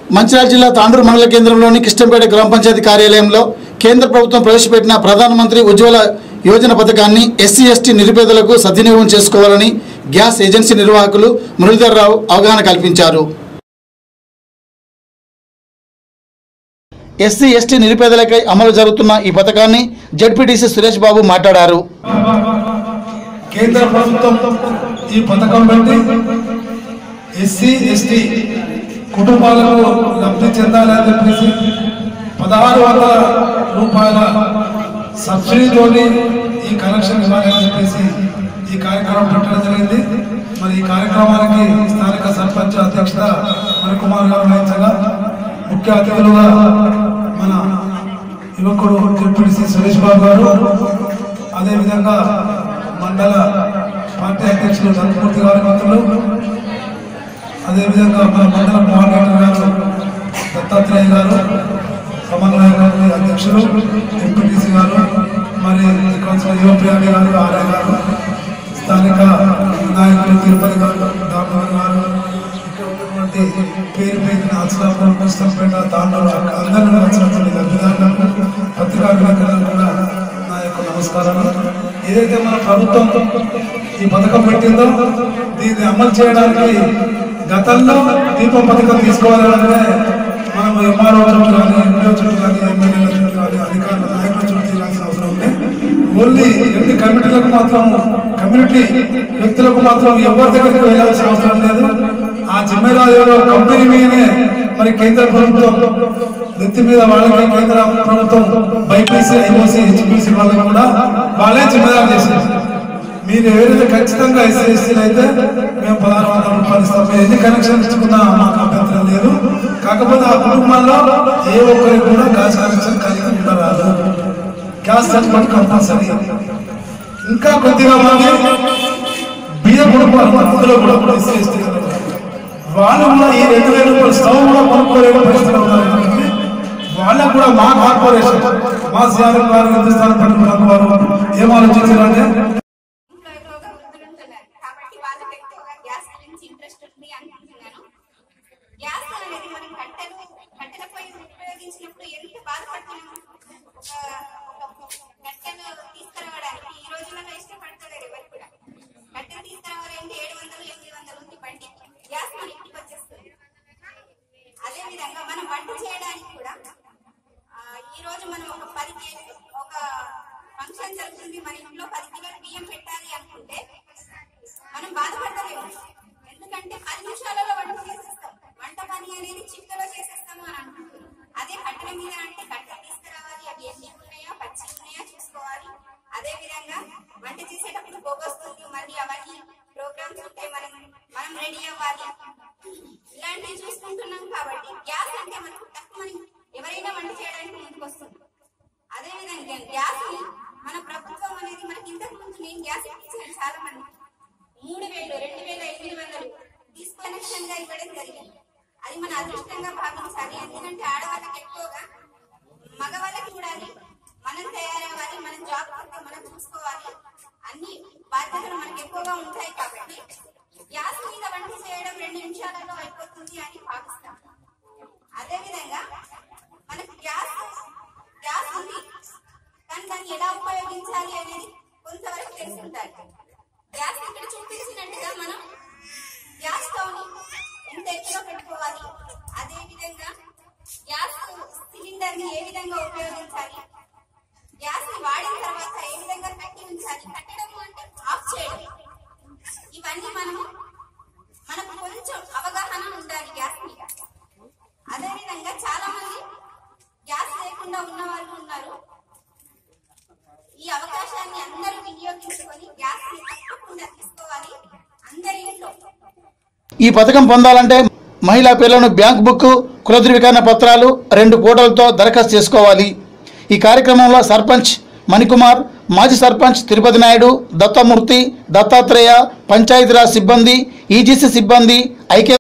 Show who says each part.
Speaker 1: మంచిర్యాల జిల్లా తాండూరు మండల కేంద్రంలోని కిష్టంపేట గ్రామ పంచాయతీ కార్యాలయంలో కేంద్ర ప్రభుత్వం ప్రవేశపెట్టిన ప్రధానమంత్రి ఉజ్వల యోజన పథకాన్ని ఎస్సీ ఎస్టీ నిరుపేదలకు సద్వినియోగం చేసుకోవాలని గ్యాస్ ఏజెన్సీ నిర్వాహకులు మురళీధర్ రావు అవగాహన కల్పించారు ఎస్సీ ఎస్టీ నిరుపేదలకై అమలు జరుగుతున్న ఈ పథకాన్ని జడ్పీటీసీ సురేష్ బాబు మాట్లాడారు
Speaker 2: కేంద్ర ప్రభుత్వం ఈ పథకం పెట్టి ఎస్సీ ఎస్టీ కుటుంబాలకు లబ్ధి చెందాలని చెప్పేసి పదహారు వందల రూపాయల సబ్సిడీతోని ఈ కనెక్షన్ ఇవ్వాలని చెప్పేసి ఈ కార్యక్రమం పెట్టడం జరిగింది మరి ఈ కార్యక్రమానికి స్థానిక సర్పంచ్ అధ్యక్షత మణికుమార్ గారు వహించగా ముఖ్య అతిథులుగా మన యువకుడు డిప్యూటీ సురేష్ బాబు గారు అదేవిధంగా మండల పార్టీ అధ్యక్షులు నందమూర్తి గారి మిత్రులు అదేవిధంగా మన మండల కోఆర్డినేటర్ గారు దత్తాత్రేయ గారు సమన్వయ గారి అధ్యక్షులు ఎంపీటీసీ గారు మరి కౌన్సిలర్ యువప్రియాణి గారు ఆర్య గారు స్థానిక నాయకులు తిరుపతి గారు దామోదర్ గారు ఇక్కడ ఉన్నటువంటి పేరు పేరున అసలాపురం కృష్ణంపేట తాండూరు అందరూ వచ్చినటువంటి లబ్ధిదారులకు పత్రికా విలేకరులకు కూడా నా యొక్క నమస్కారాలు ఏదైతే మన ప్రభుత్వం ఈ పథకం పెట్టిందో దీన్ని అమలు చేయడానికి గతంలో దీపం పథకం తీసుకోవాలంటే మనం ఎంఆర్ఓ చుట్టూ కానీ ఎంపీఓ చుట్టూ కానీ ఎమ్మెల్యేల చుట్టూ కానీ అధికారుల నాయకుల చుట్టూ తిరగాల్సిన అవసరం ఉంది ఓన్లీ ఎన్ని కమిటీలకు మాత్రం కమ్యూనిటీ వ్యక్తులకు మాత్రం ఎవరి దగ్గరికి వెళ్ళాల్సిన అవసరం లేదు ఆ జిమ్మేదారిలో కంపెనీ మీదనే మరి కేంద్ర ప్రభుత్వం నెత్తి మీద వాళ్ళకి కేంద్ర ప్రభుత్వం బైపీసీ ఐఓసీ హెచ్పిసి వాళ్ళకి కూడా వాళ్ళే జిమ్మేదారు చేసింది మీరు ఎవరైతే ఖచ్చితంగా ఎస్సీ ఎస్టీలు అయితే మేము పదహారు వందల రూపాయలు ఇస్తాం మీరు ఎన్ని కనెక్షన్ ఇచ్చుకున్నా మాకు అభ్యంతరం లేదు కాకపోతే ఆ కుటుంబాల్లో ఏ ఒక్కరికి కూడా గ్యాస్ కనెక్షన్ కలిగి ఉండరాదు గ్యాస్ సర్టిఫికెట్ కంపల్సరీ ఇంకా కొద్దిగా మంది బియ్య కుటుంబాలు అందులో కూడా ఎస్సీ ఎస్టీ వాళ్ళు కూడా ఈ రెండు వేల రూపాయలు స్టవ్ కూడా కొనుక్కోలేని పరిస్థితిలో ఉన్నారు కాబట్టి వాళ్ళకు కూడా మా కార్పొరేషన్ మా సిఆర్ఎం గారు హిందుస్థాన్ పెట్రోల్ వారు ఏం ఆలోచించారంటే
Speaker 3: ఇంట్లో ఎక్కువగా వృద్ధులుంటున్నారు కాబట్టి వాళ్ళకి ఎక్కువగా గ్యాస్ గురించి ఇంట్రెస్ట్ ఉంది అనుకుంటున్నాను గ్యాస్ అనేది మనం కట్టెలు కట్టెల పొయ్యి ఉపయోగించినప్పుడు ఎంత బాధపడుతున్నాము ఒక ఒక కట్టెలు తీసుకురావడానికి ఈ రోజులలో ఇష్టపడతలేరు ఎవరు కూడా కట్టెలు తీసుకురావాలంటే ఏడు వందలు ఎనిమిది వందలు ఉంది బండి గ్యాస్ మన ఇంటికి వచ్చేస్తుంది అదే విధంగా మనం వంట చేయడానికి కూడా ఆ, ఈ రోజు మనం ఒక పది కేజీ ఒక ఫంక్షన్ జరుగుతుంది మన ఇంట్లో పది కిలోలు బియ్యం పెట్టాలి అనుకుంటే మనం బాధపడలేము ఎందుకంటే పది నిమిషాలలో వంట చేసేస్తాం వంట పని అనేది చిక్కలో చేసేస్తాము అని అనుకుంటున్నాం అదే కట్టెల మీద అంటే కట్టెలు తీసుకురావాలి అవి ఎన్ని ఉన్నాయా పచ్చి ఉన్నాయా చూసుకోవాలి అదే విధంగా వంట చేసేటప్పుడు పోగొస్తుంది మళ్ళీ అవన్నీ ప్రోగ్రామ్స్ ఉంటాయి మనం మనం రెడీ అవ్వాలి ఇలాంటివి చూసుకుంటున్నాం కాబట్టి గ్యాస్ అంటే మనకు తక్కువ మనం ఎవరైనా వంట చేయడానికి ముందుకు వస్తుంది అదే విధంగా గ్యాస్ ని మన ప్రభుత్వం అనేది మనకి ఇంతకు ముందు నేను గ్యాస్ ఇప్పించాను చాలా మంది మూడు వేలు రెండు వేల ఎనిమిది వందలు డిస్కనెక్షన్ గా ఇవ్వడం జరిగింది అది మన అదృష్టంగా భావించాలి ఎందుకంటే ఆడవాళ్ళకి ఎక్కువగా మగవాళ్ళకి చూడాలి మనం తయారవ్వాలి మనం జాబ్ కొట్టి మనం చూసుకోవాలి అన్ని బాధ్యతలు మనకి ఎక్కువగా ఉంటాయి కాబట్టి గ్యాస్ మీద వంట చేయడం రెండు నిమిషాలలో అయిపోతుంది అని భావిస్తాం అదే విధంగా మనకు గ్యాస్ గ్యాస్ ఉంది కానీ దాన్ని ఎలా ఉపయోగించాలి అనేది కొంతవరకు తెలిసి ఉండాలి గ్యాస్ ఇక్కడ చూపించినట్టుగా మనం గ్యాస్ స్టవ్ ని ఎంత ఎత్తులో పెట్టుకోవాలి అదే విధంగా గ్యాస్ సిలిండర్ ని ఏ విధంగా ఉపయోగించాలి గ్యాస్ ని వాడిన తర్వాత ఏ విధంగా కట్టి ఉంచాలి కట్టడం అంటే ఆఫ్ చేయడం ఇవన్నీ మనము మనకు కొంచెం అవగాహన ఉండాలి గ్యాస్ మీద అదే విధంగా చాలా మంది గ్యాస్ లేకుండా ఉన్న వాళ్ళు ఉన్నారు ఈ అవకాశాన్ని అందరూ వినియోగించుకొని గ్యాస్ ని తప్పకుండా తీసుకోవాలి అందరి ఇంట్లో
Speaker 1: ఈ పథకం పొందాలంటే మహిళా పేర్లను బ్యాంక్ బుక్ కుల ధృవీకరణ పత్రాలు రెండు ఫోటోలతో దరఖాస్తు చేసుకోవాలి ఈ కార్యక్రమంలో సర్పంచ్ మణికుమార్ మాజీ సర్పంచ్ తిరుపతి నాయుడు దత్తమూర్తి దత్తాత్రేయ పంచాయతీరాజ్ సిబ్బంది ఈజీసీ సిబ్బంది ఐక్య